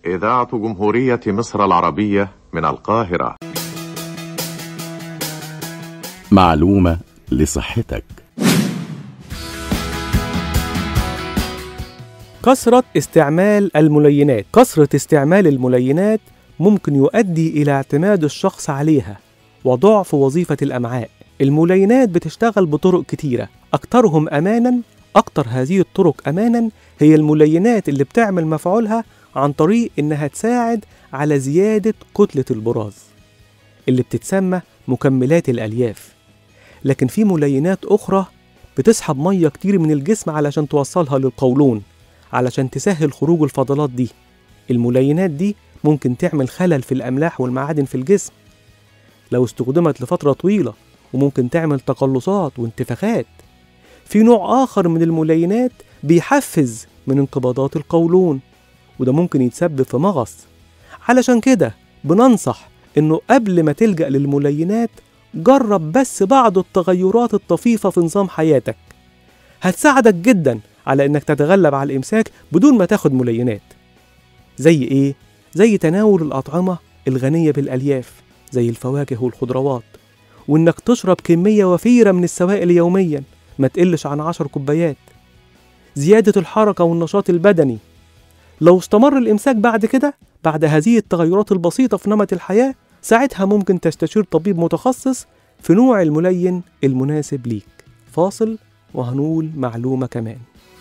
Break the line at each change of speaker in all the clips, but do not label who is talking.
إذاعة جمهورية مصر العربية من القاهرة
معلومة لصحتك
كثرة استعمال الملينات كثرة استعمال الملينات ممكن يؤدي إلى اعتماد الشخص عليها وضعف وظيفة الأمعاء الملينات بتشتغل بطرق كتيرة أكثرهم أمانا أكتر هذه الطرق أمانا هي الملينات اللي بتعمل مفعولها عن طريق إنها تساعد على زيادة كتلة البراز اللي بتتسمى مكملات الألياف لكن في ملينات أخرى بتسحب مية كتير من الجسم علشان توصلها للقولون علشان تسهل خروج الفضلات دي الملينات دي ممكن تعمل خلل في الأملاح والمعادن في الجسم لو استخدمت لفترة طويلة وممكن تعمل تقلصات وانتفاخات في نوع آخر من الملينات بيحفز من انقباضات القولون وده ممكن يتسبب في مغص علشان كده بننصح إنه قبل ما تلجأ للملينات جرب بس بعض التغيرات الطفيفة في نظام حياتك هتساعدك جدا على إنك تتغلب على الإمساك بدون ما تاخد ملينات زي إيه؟ زي تناول الأطعمة الغنية بالألياف زي الفواكه والخضروات وإنك تشرب كمية وفيرة من السوائل يوميا ما تقلش عن عشر كوبايات زيادة الحركة والنشاط البدني لو استمر الإمساك بعد كده بعد هذه التغيرات البسيطة في نمط الحياة ساعتها ممكن تستشير طبيب متخصص في نوع الملين المناسب ليك فاصل وهنقول معلومة كمان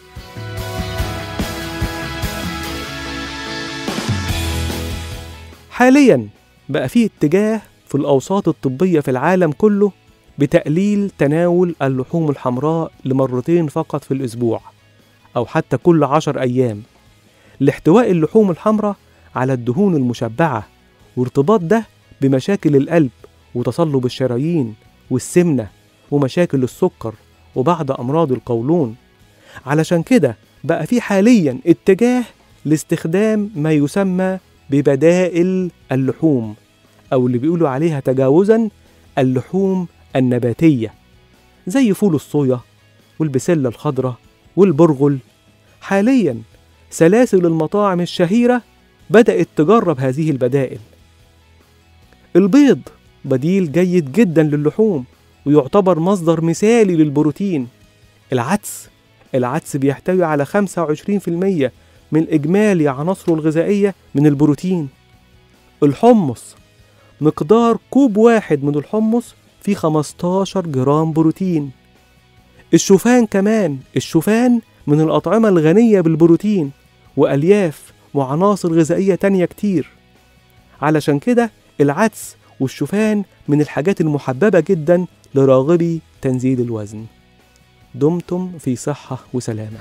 حاليا بقى في اتجاه في الأوساط الطبية في العالم كله بتقليل تناول اللحوم الحمراء لمرتين فقط في الأسبوع أو حتى كل عشر أيام لاحتواء اللحوم الحمراء على الدهون المشبعة وارتباط ده بمشاكل القلب وتصلب الشرايين والسمنة ومشاكل السكر وبعض أمراض القولون علشان كده بقى في حاليا اتجاه لاستخدام ما يسمى ببدائل اللحوم أو اللي بيقولوا عليها تجاوزا اللحوم النباتية زي فول الصويا والبسلة الخضراء والبرغل حاليا سلاسل المطاعم الشهيرة بدأت تجرب هذه البدائل البيض بديل جيد جدا للحوم ويعتبر مصدر مثالي للبروتين العدس العدس بيحتوي على 25% من إجمالي عناصره الغذائية من البروتين الحمص مقدار كوب واحد من الحمص فيه 15 جرام بروتين الشوفان كمان الشوفان من الأطعمة الغنية بالبروتين وألياف وعناصر غذائية تانية كتير علشان كده العدس والشوفان من الحاجات المحببة جدا لراغبي تنزيل الوزن دمتم في صحة وسلامة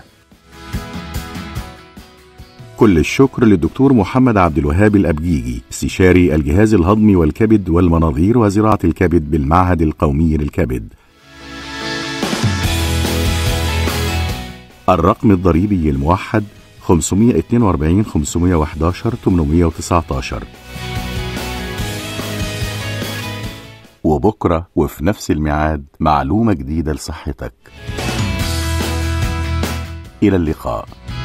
كل الشكر للدكتور محمد عبد الوهاب الأبجيجي استشاري الجهاز الهضمي والكبد والمناظير وزراعة الكبد بالمعهد القومي للكبد الرقم الضريبي الموحد 542 511 819 وبكرة وفي نفس الميعاد معلومة جديدة لصحتك إلى اللقاء